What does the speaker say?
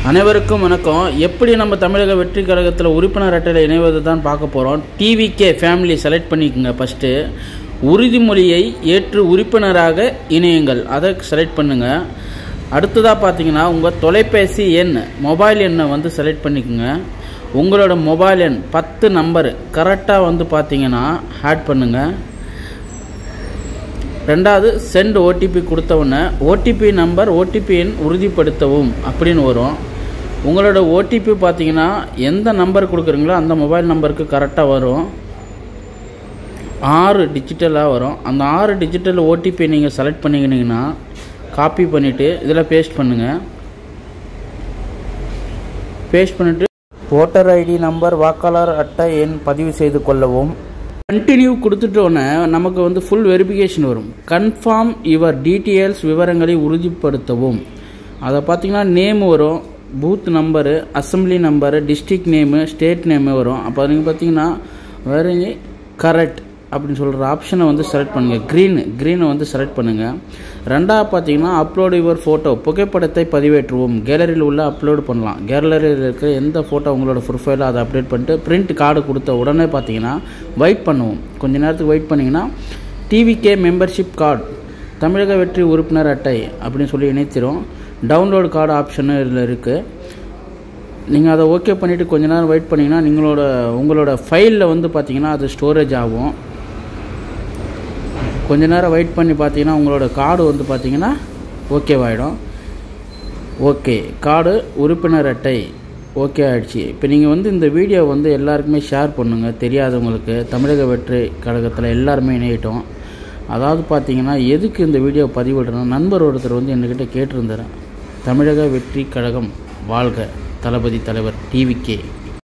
அனைவருக்கும் வணக்கம் எப்படி நம்ம தமிழக வெற்றி கழகத்தில் உறுப்பினர் அட்டையில் இணைவது தான் பார்க்க போகிறோம் டிவிகே ஃபேமிலி செலக்ட் பண்ணிக்கோங்க ஃபஸ்ட்டு உறுதிமொழியை ஏற்று உறுப்பினராக இணையுங்கள் அதை செலக்ட் பண்ணுங்கள் அடுத்ததாக பார்த்தீங்கன்னா உங்கள் தொலைபேசி எண் மொபைல் எண்ணை வந்து செலக்ட் பண்ணிக்கோங்க உங்களோட மொபைல் எண் பத்து நம்பர் கரெக்டாக வந்து பார்த்தீங்கன்னா ஆட் பண்ணுங்கள் ரெண்டாவது சென்ட் ஓடிபி கொடுத்தவுடனே ஓடிபி நம்பர் ஓடிபி எண் உறுதிப்படுத்தவும் அப்படின்னு வரும் உங்களோட ஓடிபி பார்த்தீங்கன்னா எந்த நம்பர் கொடுக்குறீங்களோ அந்த மொபைல் நம்பருக்கு கரெக்டாக வரும் ஆறு டிஜிட்டலாக வரும் அந்த ஆறு டிஜிட்டல் ஓடிபி நீங்கள் செலக்ட் பண்ணிக்கினீங்கன்னா காப்பி பண்ணிவிட்டு இதில் பேஸ்ட் பண்ணுங்கள் பேஸ்ட் பண்ணிவிட்டு ஓட்டர் ஐடி நம்பர் வாக்காளர் அட்டை எண் பதிவு செய்து கொள்ளவும் கண்டினியூ கொடுத்துட்டோன்னே நமக்கு வந்து ஃபுல் வெரிஃபிகேஷன் வரும் கன்ஃபார்ம் யுவர் டீட்டெயில்ஸ் விவரங்களை உறுதிப்படுத்தவும் அதை பார்த்தீங்கன்னா நேம் வரும் booth number assembly number district name state name வரும் அப்போ நீங்கள் பார்த்தீங்கன்னா வேறு கரெக்ட் அப்படின்னு சொல்கிற ஆப்ஷனை வந்து செலக்ட் பண்ணுங்கள் க்ரீன் க்ரீனை வந்து செலக்ட் பண்ணுங்கள் ரெண்டாவது பார்த்தீங்கன்னா அப்லோடு யுவர் ஃபோட்டோ புகைப்படத்தை பதிவேற்றுவோம் கேலரியில் உள்ள அப்லோடு பண்ணலாம் கேலரியில் இருக்கிற எந்த ஃபோட்டோ உங்களோட ப்ரொஃபைலோ அதை அப்டேட் பண்ணிட்டு பிரிண்ட் கார்டு கொடுத்த உடனே பார்த்தீங்கன்னா வெயிட் பண்ணுவோம் கொஞ்ச நேரத்துக்கு வெயிட் பண்ணிங்கன்னா டிவிகே மெம்பர்ஷிப் கார்டு தமிழக வெற்றி உறுப்பினர் அட்டை அப்படின்னு சொல்லி இணைத்திரும் டவுன்லோடு கார்டு ஆப்ஷனும் இதில் இருக்குது நீங்கள் அதை ஓகே பண்ணிவிட்டு கொஞ்ச நேரம் வெயிட் பண்ணிங்கன்னா நீங்களோட உங்களோட ஃபைலில் வந்து பார்த்தீங்கன்னா அது ஸ்டோரேஜ் ஆகும் கொஞ்ச நேரம் வெயிட் பண்ணி பார்த்தீங்கன்னா உங்களோட கார்டு வந்து பார்த்தீங்கன்னா ஓகேவாயிடும் ஓகே கார்டு உறுப்பினர் அட்டை ஓகே ஆயிடுச்சு இப்போ நீங்கள் வந்து இந்த வீடியோ வந்து எல்லாருக்குமே ஷேர் பண்ணுங்கள் தெரியாதவங்களுக்கு தமிழக வெற்றி கழகத்தில் எல்லாருமே இணையிட்டோம் அதாவது பார்த்தீங்கன்னா எதுக்கு இந்த வீடியோ பதிவிடணும் நண்பர் ஒருத்தர் வந்து என்கிட்ட கேட்டிருந்தார் தமிழக வெற்றி கழகம் வாழ்க தளபதி தலைவர் டிவிகே